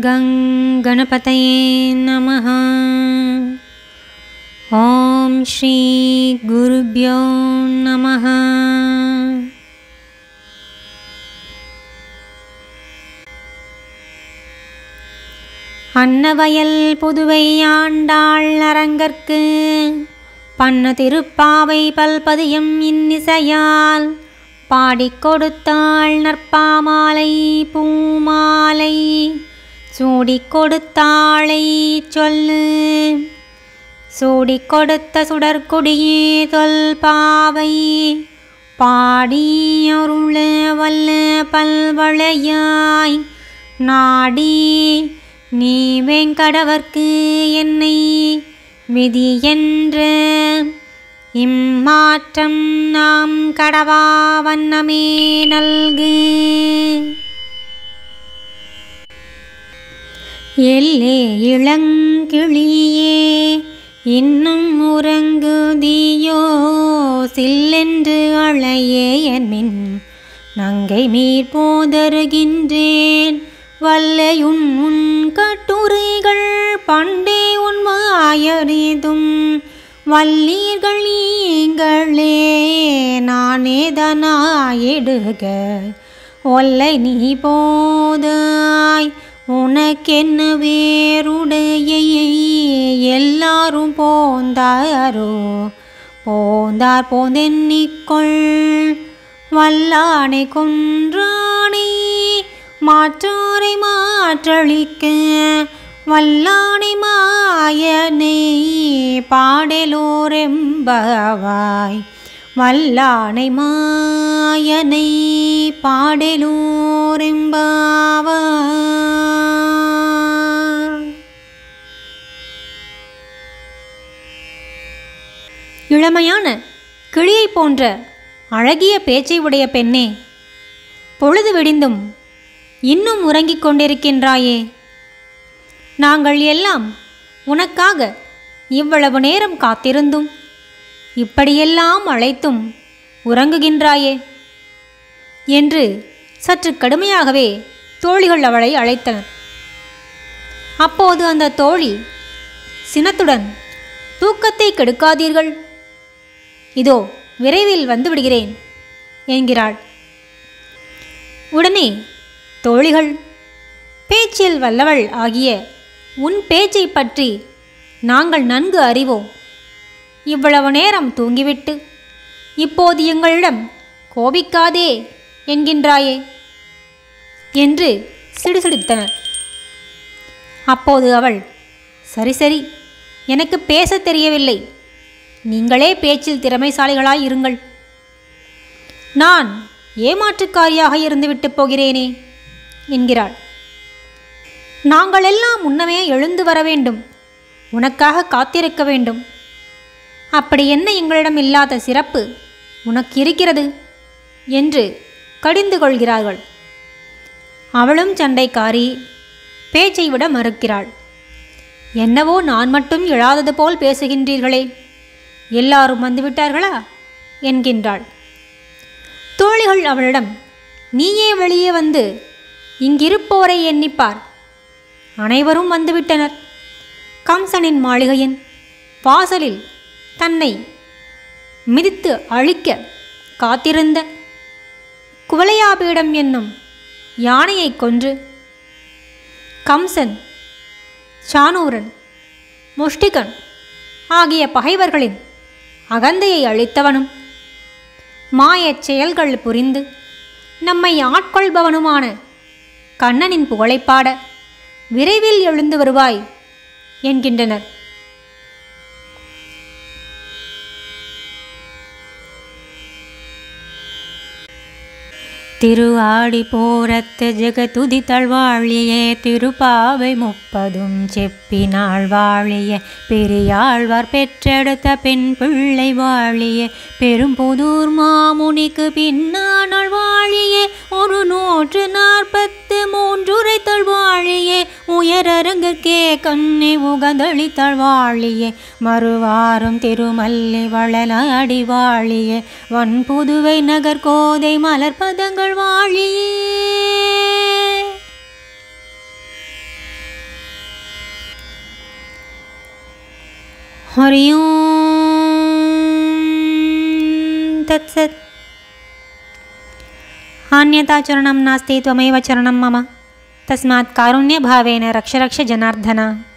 गं गणपतये नमः ॐ श्रीगुरुभ्यो नमः அன்னவயல் புதுவை ஆண்டாள் அரங்கற்கு பண்ண திருப்பாவை பல்பதியம் இன்னிசையால் பாடிக் கொடுத்தாள் நற்பாமாலை பூமாலை சூடிக் கொடுத்தாளை சொல்லு சூடிக் கொடுத்த சுடற்கொடியே தொல் பாவை பாடியருள வல்ல பல்வளையாய் நாடி நீ வெங்கடவர்க்கு என்னை விதி என்ற இம்மாற்றம் நாம் கடவா வண்ணமே நல்கு எல்லே இளங்கிளியே இன்னும் உறங்குதியோ சில்லென்று அழையே என்மின் நங்கை மீற் போதருகின்றேன் வல்லையுன் உன் கட்டுரைகள் பண்டே உண்மையாயறிதும் வல்லீர்கள் நீங்களே நானேதனாயிடுக ஒல்லை நீ போதாய் உனக்கென்ன வேறுடைய எல்லாரும் போந்தாரோ போந்தார் போந்தென்னிக்கொள் வல்லானை கொன்றானை மாற்றாரை மாற்றளிக்க வல்லானை மாயனை பாடலோரெம்பவாய் வல்லானை மாயனை பாடலோரெம்பாவாய் இளமையான கிளியைப் போன்ற அழகிய பேச்சை உடைய பெண்ணே பொழுது விடிந்தும் இன்னும் உறங்கிக் கொண்டிருக்கின்றாயே நாங்கள் எல்லாம் உனக்காக இவ்வளவு நேரம் காத்திருந்தும் இப்படியெல்லாம் அழைத்தும் உறங்குகின்றாயே என்று சற்று கடுமையாகவே தோழிகள் அவளை அழைத்தனர் அப்போது அந்த தோழி சினத்துடன் தூக்கத்தை கெடுக்காதீர்கள் இதோ விரைவில் வந்து விடுகிறேன் என்கிறாள் உடனே தோழிகள் பேச்சில் வல்லவள் ஆகிய உன் பேச்சை பற்றி நாங்கள் நன்கு அறிவோம் இவ்வளவு நேரம் தூங்கிவிட்டு இப்போது எங்களிடம் கோபிக்காதே என்கின்றாயே என்று சிடுசிடுத்தனர் அப்போது அவள் சரி சரி எனக்கு பேசத் தெரியவில்லை நீங்களே பேச்சில் திறமைசாலிகளாய் இருங்கள் நான் ஏமாற்றுக்காரியாக இருந்துவிட்டு போகிறேனே என்கிறாள் நாங்கள் எல்லாம் முன்னமே எழுந்து வர வேண்டும் உனக்காக காத்திருக்க வேண்டும் அப்படி என்ன எங்களிடம் இல்லாத சிறப்பு உனக்கு இருக்கிறது என்று கடிந்து கொள்கிறார்கள் அவளும் சண்டைக்காரி பேச்சை விட மறுக்கிறாள் என்னவோ நான் மட்டும் எழாதது போல் பேசுகின்றீர்களே எல்லாரும் வந்துவிட்டார்களா என்கின்றாள் தோழிகள் அவளிடம் நீயே வெளியே வந்து இங்கிருப்போரை எண்ணிப்பார் அனைவரும் வந்துவிட்டனர் கம்சனின் மாளிகையின் வாசலில் தன்னை மிதித்து அழிக்க காத்திருந்த குவலையாபீடம் என்னும் யானையை கொன்று கம்சன் சானூரன் முஷ்டிகன் ஆகிய பகைவர்களின் அகந்தையை அழித்தவனும் மாயச் செயல்கள் புரிந்து நம்மை ஆட்கொள்பவனுமான கண்ணனின் புகழைப்பாட விரைவில் எழுந்து வருவாய் என்கின்றனர் திருவாடி போரத்து ஜெகதுதி தழ்வாழியே திருப்பாவை முப்பதும் செப்பினாள் வாழிய பெரியாழ்வார் பெற்றெடுத்த பெண் பிள்ளை வாழிய பெரும்புதூர் மாமுனிக்கு பின்னானாள் வாழியே ஒரு நூற்று நாற்பத்து மூன்றுரைத்தள் வாழியே உயரரங்கற்கே கண்ணி உகந்தளித்தள் வாழியே மறுவாரும் திருமல்லி வளலாடி வாழியே வன்புதுவை நகர் கோதை மலர்பதங்கள் வாழியே हरि ओं तत्सत् अन्यथा चरणं नास्ति त्वमेव चरणं मम तस्मात् कारुण्यभावेन रक्ष रक्ष जनार्दन